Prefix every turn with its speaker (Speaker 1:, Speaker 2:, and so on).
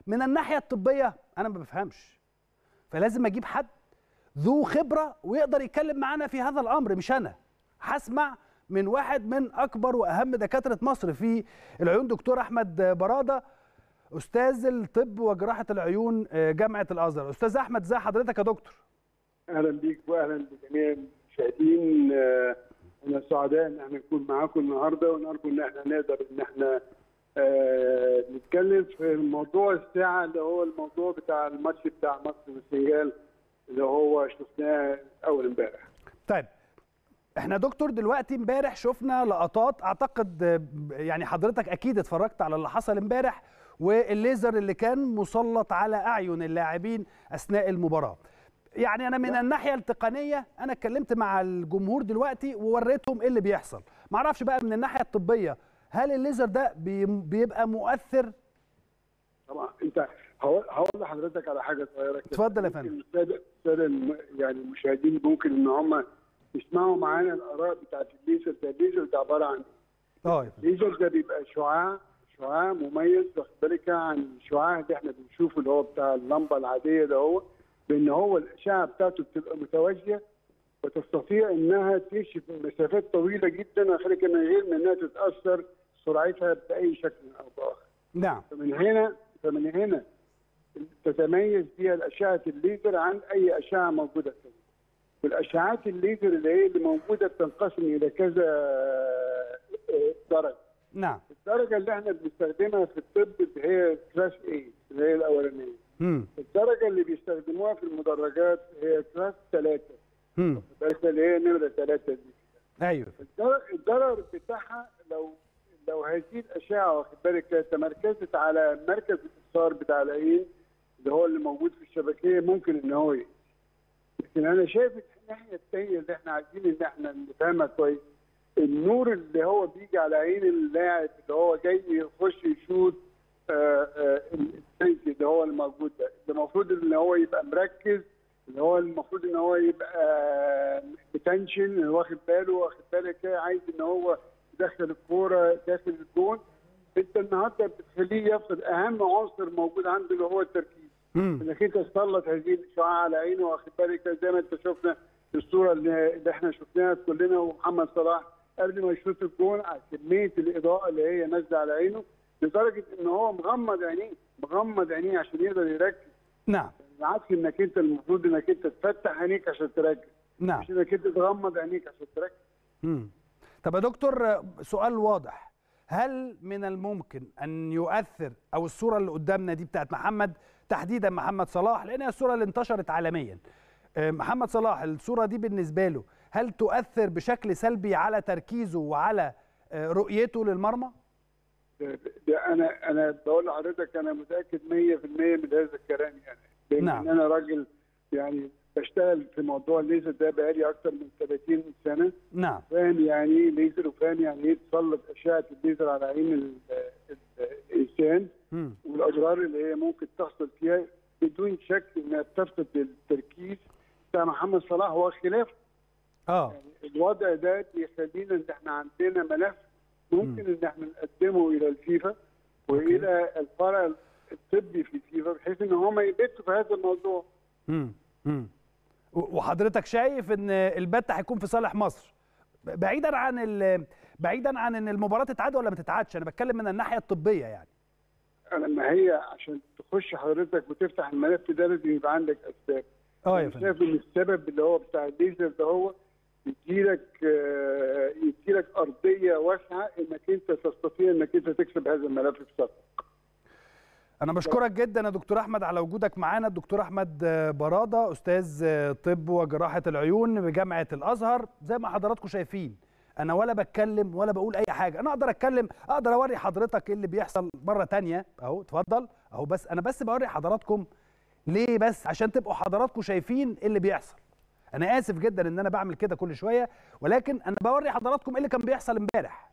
Speaker 1: من الناحيه الطبيه انا ما بفهمش فلازم اجيب حد ذو خبره ويقدر يتكلم معانا في هذا الامر مش انا هسمع من واحد من اكبر واهم دكاتره مصر في العيون دكتور احمد براده استاذ الطب وجراحه العيون جامعه الازهر استاذ احمد ازي حضرتك يا دكتور
Speaker 2: اهلا بيك واهلا بجميع المشاهدين انا سعداء ان احنا نكون معاكم النهارده ونرجو ان احنا نقدر ان احنا آه نتكلم في موضوع الساعه اللي هو الموضوع بتاع الماتش بتاع مصر والسنغال اللي هو شفناه اول امبارح.
Speaker 1: طيب احنا دكتور دلوقتي امبارح شفنا لقطات اعتقد يعني حضرتك اكيد اتفرجت على اللي حصل امبارح والليزر اللي كان مسلط على اعين اللاعبين اثناء المباراه. يعني انا من الناحيه التقنيه انا اتكلمت مع الجمهور دلوقتي ووريتهم ايه اللي بيحصل ما اعرفش بقى من الناحيه الطبيه هل الليزر ده بيبقى مؤثر
Speaker 2: طبعا انت هقول لحضرتك على حاجه صغيره كده
Speaker 1: اتفضل يا فندم
Speaker 2: الساده يعني المشاهدين ممكن ان هم يسمعوا معانا الاراء بتاعت الليزر ده الليزر ده عباره عن
Speaker 1: اه
Speaker 2: الليزر ده بيبقى شعاع شعاع مميز واخد بالك عن الشعاع اللي احنا بنشوفه اللي هو بتاع اللمبه العاديه ده هو بان هو الاشعه بتاعته بتبقى متوازيه وتستطيع انها تكشف مسافات طويله جدا وخليك من غير ما انها تتاثر سرعتها باي شكل او باخر.
Speaker 1: نعم.
Speaker 2: فمن هنا فمن هنا تتميز بها الاشعه الليزر عن اي اشعه موجوده ثانيه. والاشعات الليزر اللي هي اللي موجوده بتنقسم الى كذا درجه.
Speaker 1: نعم.
Speaker 2: الدرجه اللي احنا بنستخدمها في الطب اللي هي كلاس A اللي هي الاولانيه.
Speaker 1: امم
Speaker 2: الدرجه اللي بيستخدموها في المدرجات هي كلاس 3
Speaker 1: امم
Speaker 2: اللي هي نمره 3 دي
Speaker 1: ايوه
Speaker 2: الضرر بتاعها لو لو هذه الاشعه واخد بالك تمركزت على مركز الاتصال بتاع العين اللي هو اللي موجود في الشبكيه ممكن ان هو يأذي. لكن انا شايف الناحيه الثانيه اللي احنا عايزين ان احنا نفهمها كويس النور اللي هو بيجي على عين اللاعب اللي هو جاي يخش يشوط السيف اللي هو الموجود ده المفروض ان هو يبقى مركز اللي هو المفروض ان هو يبقى بتنشن واخد باله واخد بالك عايز ان هو يدخل الكوره داخل الجون انت النهارده بتخليه يفقد اهم عنصر موجود عنده اللي هو التركيز انك انت تسلط هذه الاشعاع على عينه واخد بالك زي ما انت شفنا الصوره اللي, اللي احنا شفناها كلنا ومحمد صلاح قبل ما يشوط الجون على كميه الاضاءه اللي هي نازله على عينه لدرجه ان هو مغمض عينيه مغمض عينيه عشان يقدر يركز
Speaker 1: نعم
Speaker 2: بالعكس انك انت المفروض انك انت تفتح عينيك عشان تركز
Speaker 1: نعم
Speaker 2: مش انك انت تغمض عينيك عشان تركز
Speaker 1: امم طب يا دكتور سؤال واضح هل من الممكن ان يؤثر او الصوره اللي قدامنا دي بتاعت محمد تحديدا محمد صلاح لان هي الصوره اللي انتشرت عالميا محمد صلاح الصوره دي بالنسبه له هل تؤثر بشكل سلبي على تركيزه وعلى رؤيته للمرمى؟
Speaker 2: ده, ده انا انا بقول لحضرتك انا متاكد 100% من هذا الكلام يعني لان
Speaker 1: نعم.
Speaker 2: انا راجل يعني بشتغل في موضوع الليزر ده بقالي اكتر من 30 سنه
Speaker 1: نعم
Speaker 2: فاهم يعني ايه ليزر وفاهم يعني ايه تسلط اشعه الليزر على عين الانسان والاضرار اللي هي ممكن تحصل فيها بدون شك انها بتفقد التركيز بتاع محمد صلاح هو خلاف
Speaker 1: اه
Speaker 2: يعني الوضع ده بيخلينا ان احنا عندنا ملف ممكن ان احنا نقدمه الى الفيفا والى الفرع الطبي في الفيفا بحيث ان هم يبتوا في هذا الموضوع.
Speaker 1: امم امم وحضرتك شايف ان البت هيكون في صالح مصر بعيدا عن بعيدا عن ان المباراه تتعاد ولا ما تتعادش انا بتكلم من الناحيه الطبيه يعني.
Speaker 2: لما هي عشان تخش حضرتك وتفتح الملف ده لازم يبقى عندك اسباب.
Speaker 1: اه يا
Speaker 2: فندم. شايف ان السبب اللي هو بتاع الليزر ده هو يديلك يديلك ارضيه واسعه انك انت تستطيع انك انت تكسب هذا الملف بسرعه.
Speaker 1: انا بشكرك جدا يا دكتور احمد على وجودك معانا الدكتور احمد براده استاذ طب وجراحه العيون بجامعه الازهر زي ما حضراتكم شايفين انا ولا بتكلم ولا بقول اي حاجه انا اقدر اتكلم اقدر اوري حضرتك ايه اللي بيحصل مره تانية اهو اتفضل اهو بس انا بس بوري حضراتكم ليه بس عشان تبقوا حضراتكم شايفين ايه اللي بيحصل انا اسف جدا ان انا بعمل كده كل شويه ولكن انا بوري حضراتكم ايه اللي كان بيحصل امبارح